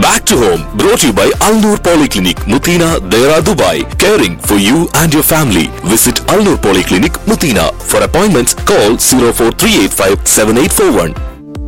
Back to home, brought to you by Alnur Polyclinic, Mutina, Dera, Dubai. Caring for you and your family. Visit Alnur Polyclinic, Mutina. For appointments, call 04385 7841.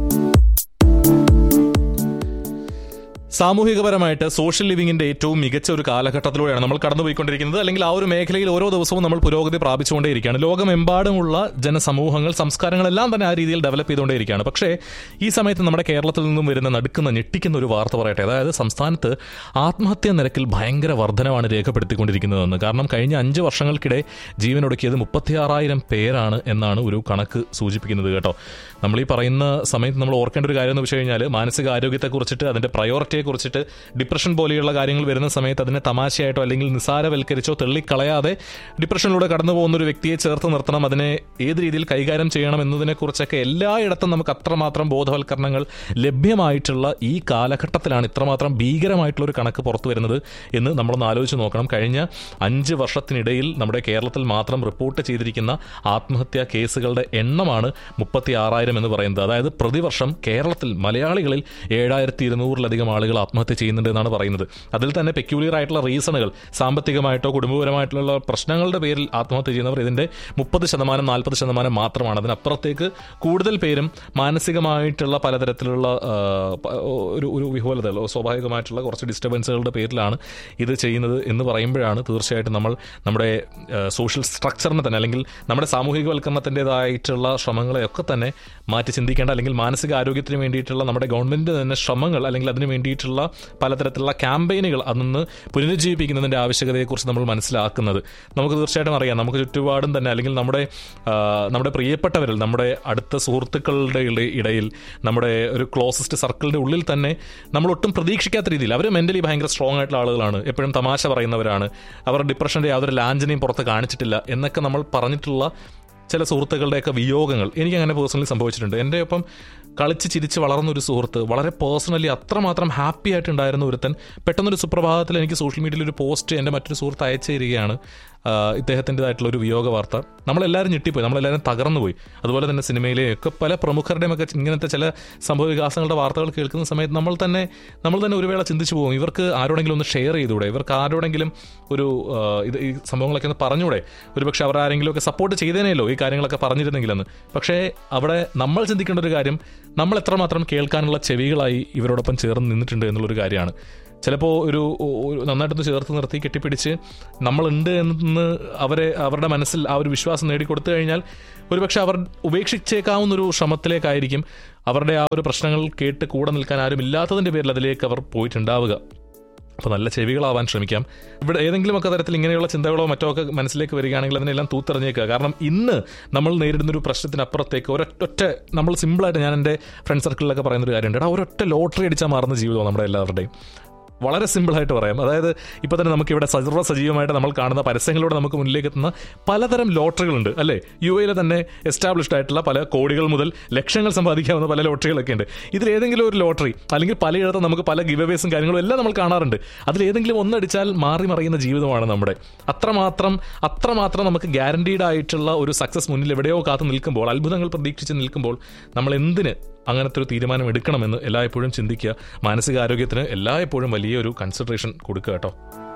സാമൂഹികപരമായിട്ട് social ലിവിങ്ങിന്റെ ഏറ്റവും മികച്ച ഒരു കാലഘട്ടത്തിലൂടെയാണ് നമ്മൾ കടന്നുപോയിക്കൊണ്ടിരിക്കുന്നത് അല്ലെങ്കിൽ ആ ഒരു മേഖലയിൽ ഓരോ ദിവസവും നമ്മൾ പുരോഗതി പ്രാപിച്ചുകൊണ്ടേയിരിക്കുകയാണ് ലോകമെമ്പാടുമുള്ള ജനസമൂഹങ്ങൾ സംസ്കാരങ്ങളെല്ലാം തന്നെ ആ രീതിയിൽ ഡെവലപ്പ് ചെയ്തുകൊണ്ടേയിരിക്കുകയാണ് പക്ഷേ ഈ സമയത്ത് നമ്മുടെ കേരളത്തിൽ നിന്നും വരുന്ന നടുക്കുന്ന ഞെട്ടിക്കുന്ന ഒരു വാർത്ത പറയട്ടെ അതായത് സംസ്ഥാനത്ത് ആത്മഹത്യാ നിരക്കിൽ ഭയങ്കര വർധനമാണ് രേഖപ്പെടുത്തിക്കൊണ്ടിരിക്കുന്നതെന്ന് കാരണം കഴിഞ്ഞ അഞ്ച് വർഷങ്ങൾക്കിടെ ജീവനൊടുക്കിയത് മുപ്പത്തിയാറായിരം പേരാണ് എന്നാണ് ഒരു കണക്ക് സൂചിപ്പിക്കുന്നത് കേട്ടോ നമ്മൾ ഈ പറയുന്ന സമയത്ത് നമ്മൾ ഓർക്കേണ്ട ഒരു കാര്യം എന്ന് വെച്ച് കഴിഞ്ഞാൽ മാനസിക ആരോഗ്യത്തെക്കുറിച്ചിട്ട് അതിന്റെ പ്രയോറിറ്റിയെ കുറിച്ചിട്ട് ഡിപ്രഷൻ പോലെയുള്ള കാര്യങ്ങൾ വരുന്ന സമയത്ത് അതിനെ തമാശയായിട്ടോ അല്ലെങ്കിൽ നിസാരവൽക്കരിച്ചോ തള്ളിക്കളയാതെ ഡിപ്രഷനിലൂടെ കടന്നു പോകുന്ന ഒരു വ്യക്തിയെ ചേർത്ത് നിർത്തണം അതിനെ ഏത് രീതിയിൽ കൈകാര്യം ചെയ്യണം എന്നതിനെക്കുറിച്ചൊക്കെ എല്ലായിടത്തും നമുക്ക് അത്രമാത്രം ബോധവൽക്കരണങ്ങൾ ലഭ്യമായിട്ടുള്ള ഈ കാലഘട്ടത്തിലാണ് ഇത്രമാത്രം ഭീകരമായിട്ടുള്ള ഒരു കണക്ക് പുറത്തു വരുന്നത് എന്ന് നമ്മളൊന്ന് ആലോചിച്ച് നോക്കണം കഴിഞ്ഞ അഞ്ച് വർഷത്തിനിടയിൽ നമ്മുടെ കേരളത്തിൽ മാത്രം റിപ്പോർട്ട് ചെയ്തിരിക്കുന്ന ആത്മഹത്യാ കേസുകളുടെ എണ്ണമാണ് മുപ്പത്തി ആറായിരം എന്ന് പറയുന്നത് അതായത് പ്രതിവർഷം കേരളത്തിൽ മലയാളികളിൽ ഏഴായിരത്തി ഇരുന്നൂറിലധികം ആളുകൾ ആത്മഹത്യ ചെയ്യുന്നുണ്ട് എന്നാണ് പറയുന്നത് അതിൽ തന്നെ പെക്യൂലിയർ ആയിട്ടുള്ള റീസണുകൾ സാമ്പത്തികമായിട്ടോ കുടുംബപരമായിട്ടുള്ള പ്രശ്നങ്ങളുടെ പേരിൽ ആത്മഹത്യ ചെയ്യുന്നവർ ഇതിന്റെ മുപ്പത് ശതമാനം നാൽപ്പത് ശതമാനം മാത്രമാണ് അതിനപ്പുറത്തേക്ക് കൂടുതൽ പേരും മാനസികമായിട്ടുള്ള പലതരത്തിലുള്ള ആ, പ- ഒരു ഒരു വിഹോലതകൾ സ്വാഭാവികമായിട്ടുള്ള കുറച്ച് ഡിസ്റ്റർബൻസുകളുടെ പേരിലാണ് ഇത് ചെയ്യുന്നത് എന്ന് പറയുമ്പോഴാണ് തീർച്ചയായിട്ടും നമ്മൾ നമ്മുടെ സോഷ്യൽ സ്ട്രക്ചറിനെ തന്നെ അല്ലെങ്കിൽ നമ്മുടെ സാമൂഹികവൽക്കരണത്തിൻ്റെതായിട്ടുള്ള ശ്രമങ്ങളെയൊക്കെ തന്നെ മാറ്റി ചിന്തിക്കേണ്ട അല്ലെങ്കിൽ മാനസിക ആരോഗ്യത്തിന് വേണ്ടിയിട്ടുള്ള നമ്മുടെ ഗവൺമെന്റിന്റെ തന്നെ ശ്രമങ്ങൾ അല്ലെങ്കിൽ അതിന് വേണ്ടിയിട്ടുള്ള പലതരത്തിലുള്ള ക്യാമ്പയിനുകൾ അതൊന്ന് പുനരുജ്ജീവിപ്പിക്കുന്നതിന്റെ ആവശ്യകതയെക്കുറിച്ച് നമ്മൾ മനസ്സിലാക്കുന്നത് നമുക്ക് തീർച്ചയായിട്ടും അറിയാം നമുക്ക് ചുറ്റുപാടും തന്നെ അല്ലെങ്കിൽ നമ്മുടെ ആ, നമ്മുടെ പ്രിയപ്പെട്ടവരിൽ നമ്മുടെ അടുത്ത സുഹൃത്തുക്കളുടെ ഇട- ഇടയിൽ നമ്മുടെ ഒരു ക്ലോസസ്റ്റ് സർക്കിളിന്റെ ഉള്ളിൽ തന്നെ നമ്മൾ ഒട്ടും പ്രതീക്ഷിക്കാത്ത രീതിയിൽ അവർ മെന്റലി ഭയങ്കര സ്ട്രോങ് ആയിട്ടുള്ള ആളുകളാണ് എപ്പോഴും തമാശ പറയുന്നവരാണ് അവർ ഡിപ്രഷന്റെ യാതൊരു ലാഞ്ചനെയും പുറത്ത് കാണിച്ചിട്ടില്ല എന്നൊക്കെ നമ്മൾ പറഞ്ഞിട്ടുള്ള ചില സുഹൃത്തുക്കളുടെയൊക്കെ വിയോഗങ്ങൾ എനിക്ക് അങ്ങനെ പേഴ്സണലി സംഭവിച്ചിട്ടുണ്ട് എൻ്റെ ഒപ്പം കളിച്ച് ചിരിച്ച് വളർന്ന ഒരു സുഹൃത്ത് വളരെ പേഴ്സണലി അത്രമാത്രം ഹാപ്പി ആയിട്ടുണ്ടായിരുന്ന ഒരുത്തൻ പെട്ടെന്നൊരു സുപ്രഭാതത്തിൽ എനിക്ക് സോഷ്യൽ മീഡിയയിൽ ഒരു പോസ്റ്റ് എൻ്റെ മറ്റൊരു സുഹൃത്ത് അയച്ചു തരികയാണ് ആഹ് ഇദ്ദേഹത്തിൻ്റെതായിട്ടുള്ള ഒരു വിയോഗ വാർത്ത നമ്മളെല്ലാവരും ഞെട്ടിപ്പോയി നമ്മളെല്ലാവരും തകർന്നു പോയി അതുപോലെ തന്നെ സിനിമയിലെ ഒക്കെ പല പ്രമുഖരുടെയും ഒക്കെ ഇങ്ങനത്തെ ചില സംഭവ വികാസങ്ങളുടെ വാർത്തകൾ കേൾക്കുന്ന സമയത്ത് നമ്മൾ തന്നെ നമ്മൾ തന്നെ ഒരു വേള ചിന്തിച്ചു പോകും ഇവർക്ക് ആരോടെങ്കിലും ഒന്ന് ഷെയർ ചെയ്തുകൂടെ ഇവർക്ക് ആരോടെങ്കിലും ഒരു ആഹ് ഇത് ഈ സംഭവങ്ങളൊക്കെ ഒന്ന് പറഞ്ഞൂടെ ഒരുപക്ഷെ അവർ ആരെങ്കിലും ഒക്കെ സപ്പോർട്ട് ചെയ്തേനല്ലോ ഈ കാര്യങ്ങളൊക്കെ പറഞ്ഞിരുന്നെങ്കിലെന്ന് പക്ഷേ അവിടെ നമ്മൾ ചിന്തിക്കേണ്ട ഒരു കാര്യം നമ്മൾ എത്രമാത്രം കേൾക്കാനുള്ള ചെവികളായി ഇവരോടൊപ്പം ചേർന്ന് നിന്നിട്ടുണ്ട് എന്നുള്ളൊരു കാര്യമാണ് ചിലപ്പോൾ ഒരു ഒരു നന്നായിട്ടൊന്ന് ചേർത്ത് നിർത്തി കെട്ടിപ്പിടിച്ച് നമ്മളുണ്ട് എന്ന് അവരെ അവരുടെ മനസ്സിൽ ആ ഒരു വിശ്വാസം നേടിക്കൊടുത്തു കഴിഞ്ഞാൽ ഒരുപക്ഷെ അവർ ഉപേക്ഷിച്ചേക്കാവുന്ന ഒരു ശ്രമത്തിലേക്കായിരിക്കും അവരുടെ ആ ഒരു പ്രശ്നങ്ങൾ കേട്ട് കൂടെ നിൽക്കാൻ ആരും ഇല്ലാത്തതിൻ്റെ പേരിൽ അതിലേക്ക് അവർ പോയിട്ടുണ്ടാവുക അപ്പോൾ നല്ല ചെവികളാവാൻ ശ്രമിക്കാം ഇവിടെ ഏതെങ്കിലുമൊക്കെ തരത്തിൽ ഇങ്ങനെയുള്ള ചിന്തകളോ മറ്റോ ഒക്കെ മനസ്സിലേക്ക് വരികയാണെങ്കിൽ അതിനെല്ലാം തൂത്തെറിഞ്ഞേക്കുക കാരണം ഇന്ന് നമ്മൾ നേരിടുന്ന ഒരു പ്രശ്നത്തിനപ്പുറത്തേക്ക് ഒരൊറ്റ നമ്മൾ സിമ്പിളായിട്ട് ഞാൻ എൻ്റെ ഫ്രണ്ട് സർക്കിളിലൊക്കെ പറയുന്നൊരു കാര്യമുണ്ട് എടാ ഒരൊറ്റ ലോട്ടറി അടിച്ചാൽ മാറുന്ന ജീവിതമാണ് നമ്മുടെ എല്ലാവരുടെയും വളരെ സിമ്പിളായിട്ട് പറയാം അതായത് ഇപ്പോൾ തന്നെ നമുക്കിവിടെ സർവ്വ സജീവമായിട്ട് നമ്മൾ കാണുന്ന പരസ്യങ്ങളിലൂടെ നമുക്ക് മുന്നിലേക്ക് എത്തുന്ന പലതരം ലോട്ടറികളുണ്ട് അല്ലേ യു എയിലെ തന്നെ എസ്റ്റാബ്ലിഷ്ഡ് ആയിട്ടുള്ള പല കോടികൾ മുതൽ ലക്ഷങ്ങൾ സമ്പാദിക്കാവുന്ന പല ലോട്ടറികളൊക്കെ ഉണ്ട് ഇതിൽ ഏതെങ്കിലും ഒരു ലോട്ടറി അല്ലെങ്കിൽ പലയിടത്തും നമുക്ക് പല ഗിവേവേസും കാര്യങ്ങളും എല്ലാം നമ്മൾ കാണാറുണ്ട് അതിൽ ഏതെങ്കിലും ഒന്നടിച്ചാൽ മാറി മറിയുന്ന ജീവിതമാണ് നമ്മുടെ അത്രമാത്രം അത്രമാത്രം നമുക്ക് ഗ്യാരണ്ടീഡ് ആയിട്ടുള്ള ഒരു സക്സസ് മുന്നിൽ എവിടെയോ കാത്തു നിൽക്കുമ്പോൾ അത്ഭുതങ്ങൾ പ്രതീക്ഷിച്ച് നിൽക്കുമ്പോൾ നമ്മൾ എന്തിന് അങ്ങനത്തെ ഒരു തീരുമാനം എടുക്കണമെന്ന് എല്ലായ്പ്പോഴും ചിന്തിക്കുക മാനസികാരോഗ്യത്തിന് എല്ലായ്പ്പോഴും വലിയൊരു കൺസിഡറേഷൻ കൊടുക്കുക കേട്ടോ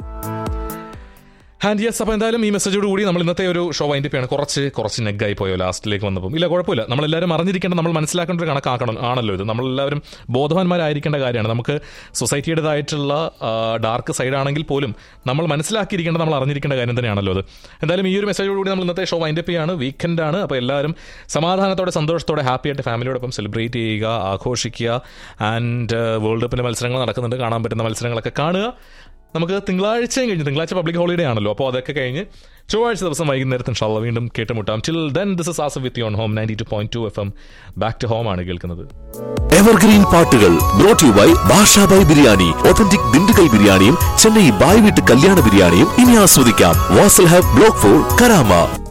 ആൻഡ് യെസ് അപ്പോൾ എന്തായാലും ഈ മെസ്സേജോട് കൂടി നമ്മൾ ഇന്നത്തെ ഒരു ഷോ വൈൻഡ് ചെയ്യാണ് കുറച്ച് കുറച്ച് നെഗായി പോയോ ലാസ്റ്റിലേക്ക് വന്നപ്പോൾ ഇല്ല കുഴപ്പമില്ല നമ്മളെല്ലാവരും അറിഞ്ഞിരിക്കേണ്ട നമ്മൾ മനസ്സിലാക്കേണ്ട ഒരു കണക്കാക്കണം ആണല്ലോ ഇത് നമ്മളെല്ലാവരും ബോധവാന്മാരായിരിക്കേണ്ട കാര്യമാണ് നമുക്ക് സൊസൈറ്റിയുടേതായിട്ടുള്ള ഡാർക്ക് സൈഡ് ആണെങ്കിൽ പോലും നമ്മൾ മനസ്സിലാക്കിയിരിക്കേണ്ട നമ്മൾ അറിഞ്ഞിരിക്കേണ്ട കാര്യം തന്നെയാണല്ലോ അത് എന്തായാലും ഈ ഒരു മെസ്സേജോട് കൂടി നമ്മൾ ഇന്നത്തെ ഷോ വൈൻഡ് ചെയ്യാണ് വീക്കെൻഡ് ആണ് അപ്പോൾ എല്ലാവരും സമാധാനത്തോടെ സന്തോഷത്തോടെ ഹാപ്പി ആയിട്ട് ഫാമിലിയോടൊപ്പം സെലിബ്രേറ്റ് ചെയ്യുക ആഘോഷിക്കുക ആൻഡ് വേൾഡ് കപ്പിൻ്റെ മത്സരങ്ങൾ നടക്കുന്നുണ്ട് കാണാൻ പറ്റുന്ന മത്സരങ്ങളൊക്കെ കാണുക നമുക്ക് തിങ്കളാഴ്ചയും കഴിഞ്ഞ് തിങ്കളാഴ്ച പബ്ലിക് ഹോളിഡേ ആണല്ലോ അപ്പോൾ അതൊക്കെ കഴിഞ്ഞ് ചൊവ്വാഴ്ച ദിവസം വൈകുന്നേരത്തിന് ഷാള വീണ്ടും കേട്ടുമുട്ടാം till then this is as with your home ninety two point two F M back to home ആണ് കേൾക്കുന്നത് എവർഗ്രീൻ പാട്ടുകൾ brought you by Bashabhai biryani authentic Dindigul ബിരിയാണിയും ചെന്നൈ ബായ് വീട്ട് കല്യാണ ബിരിയാണിയും ഇനി ആസ്വദിക്കാം Vasal hub block four Karama